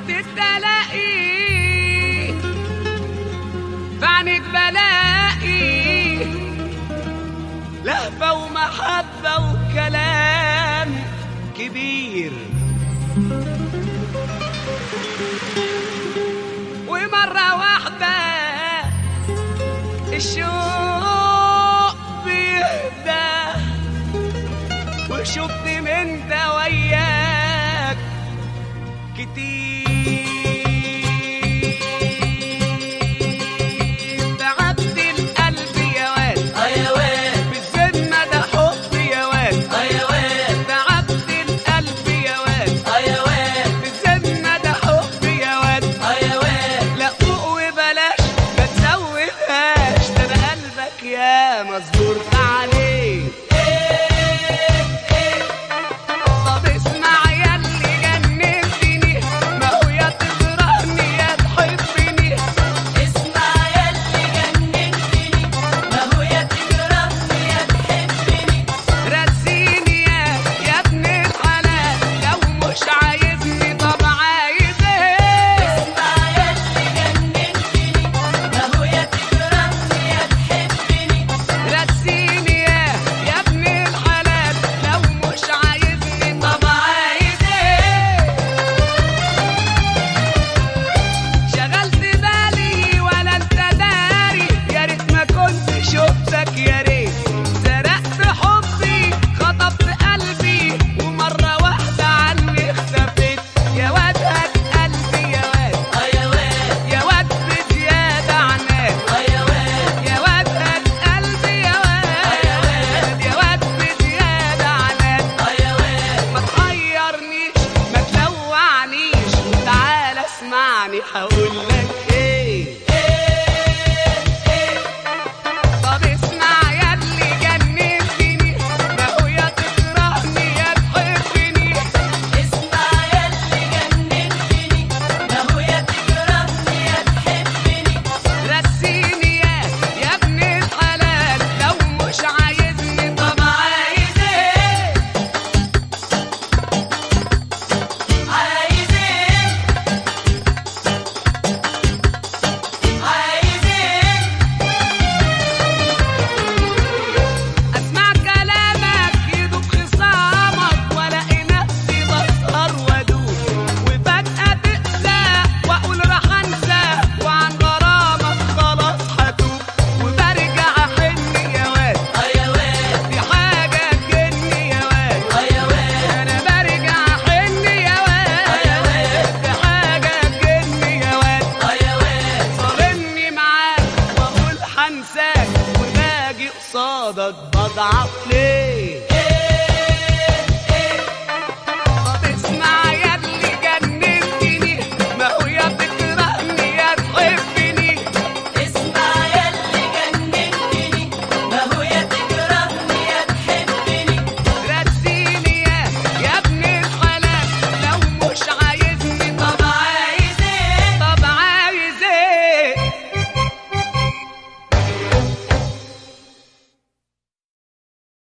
شفت التلاقي فعنك بلاقي لهفة ومحبة وكلام كبير ومرة واحدة الشوق بيهدى وشفت من ده وياك كتير تعبت القلب يا واد ايوان بالذمة ده حب يا واد ايوان تعبت القلب يا واد ايوان بالذمة ده حب يا واد ايوان لا فوق وبلاش ما تزودهاش ده انا قلبك يا مصبور عليه طب اسمع يا اللي جننتني ما هو يا تكرهني يا تحبني اسمع يا اللي جننتني ما هو يا تكرهني يا تحبني رسيني يا يا ابن الحلال لو مش عايزني طب عايز ايه اسمع يا اللي جننتني ما هو يا تكرهني يا تحبني رسيني يا يا ابن الحلال لو مش عايزني طب عايز ايه شغلت بالي ولا انت داري يا ريت ما كنت شفتك يا ريت سرقت حبي خطفت قلبي ومرة واحدة عني اختفيت يا واد هات قلبي يا واد ايوان يا واد بزيادة عناك ايوان يا واد هات قلبي يا واد يا واد بزيادة عناك ايوان ما تحيرنيش ما تلوعنيش تعال اسمعني هقول لك ايه طب اسمع يا اللي جننتني ما هو يا تكرهني يا تحبني اسمع يا اللي جننتني ما هو يا تكرهني يا تحبني رسيني يا يا ابن الحلال لو مش عايزني طب عايز ايه عايز ايه عايز ايه اسمع كلامك يدوب خصامك والاقي نفسي بسهر وادوب وفجأة تقسى واقول راح انسى وعن غرامك خلاص هتوب وبرجع احن يا واد ايوان دي حاجة تجني يا واد ايوان انا برجع احن يا واد دي حاجة تجني يا واد ايوان صارمني معاك واقول هنساك وباجي قصادك بضعف ليه